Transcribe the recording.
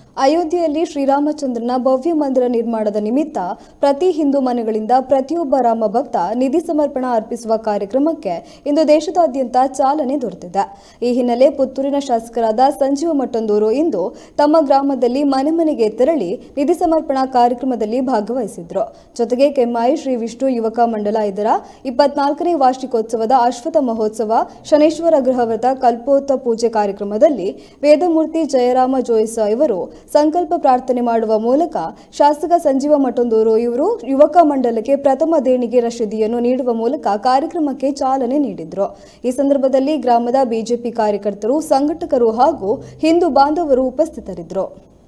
ಅಯೋಧ್ಯೆಯಲ್ಲಿ ಶ್ರೀರಾಮಚಂದ್ರನ ಭವ್ಯ ಮಂದಿರ ನಿರ್ಮಾಣದ ನಿಮಿತ್ತ ಪ್ರತಿ ಹಿಂದೂ ಮನೆಗಳಿಂದ ಪ್ರತಿಯೊಬ್ಬ ರಾಮ ಭಕ್ತ ನಿಧಿ ಸಮರ್ಪಣಾ ಅರ್ಪಿಸುವ ಕಾರ್ಯಕ್ರಮಕ್ಕೆ ಇಂದು ದೇಶದಾದ್ಯಂತ ಚಾಲನೆ ದೊರೆತಿದೆ ಈ ಹಿನ್ನೆಲೆ ಪುತ್ತೂರಿನ ಶಾಸಕರಾದ ಸಂಜೀವ ಮಟ್ಟಂದೂರು ಇಂದು ತಮ್ಮ ಗ್ರಾಮದಲ್ಲಿ ಮನೆ ಮನೆಗೆ ತೆರಳಿ ನಿಧಿ ಸಮರ್ಪಣಾ ಕಾರ್ಯಕ್ರಮದಲ್ಲಿ ಭಾಗವಹಿಸಿದ್ರು ಜೊತೆಗೆ ಕೆಮ್ಮಾಯಿ ಶ್ರೀ ವಿಷ್ಣು ಯುವಕ ಮಂಡಲ ಇದರ ಇಪ್ಪತ್ನಾಲ್ಕನೇ ವಾರ್ಷಿಕೋತ್ಸವದ ಅಶ್ವಥ ಮಹೋತ್ಸವ ಶನೇಶ್ವರ ಗೃಹವ್ರತ ಕಲ್ಪೋತ್ತ ಪೂಜೆ ಕಾರ್ಯಕ್ರಮದಲ್ಲಿ ವೇದಮೂರ್ತಿ ಜಯರಾಮ ಜೋಯಿಸ ಇವರು ಸಂಕಲ್ಪ ಪ್ರಾರ್ಥನೆ ಮಾಡುವ ಮೂಲಕ ಶಾಸಕ ಸಂಜೀವ ಮಠಂದೂರು ಇವರು ಯುವಕ ಮಂಡಲಕ್ಕೆ ಪ್ರಥಮ ದೇಣಿಗೆ ರಶೀದಿಯನ್ನು ನೀಡುವ ಮೂಲಕ ಕಾರ್ಯಕ್ರಮಕ್ಕೆ ಚಾಲನೆ ನೀಡಿದ್ರು ಈ ಸಂದರ್ಭದಲ್ಲಿ ಗ್ರಾಮದ ಬಿಜೆಪಿ ಕಾರ್ಯಕರ್ತರು ಸಂಘಟಕರು ಹಾಗೂ ಹಿಂದೂ ಬಾಂಧವರು ಉಪಸ್ಥಿತರಿದ್ದರು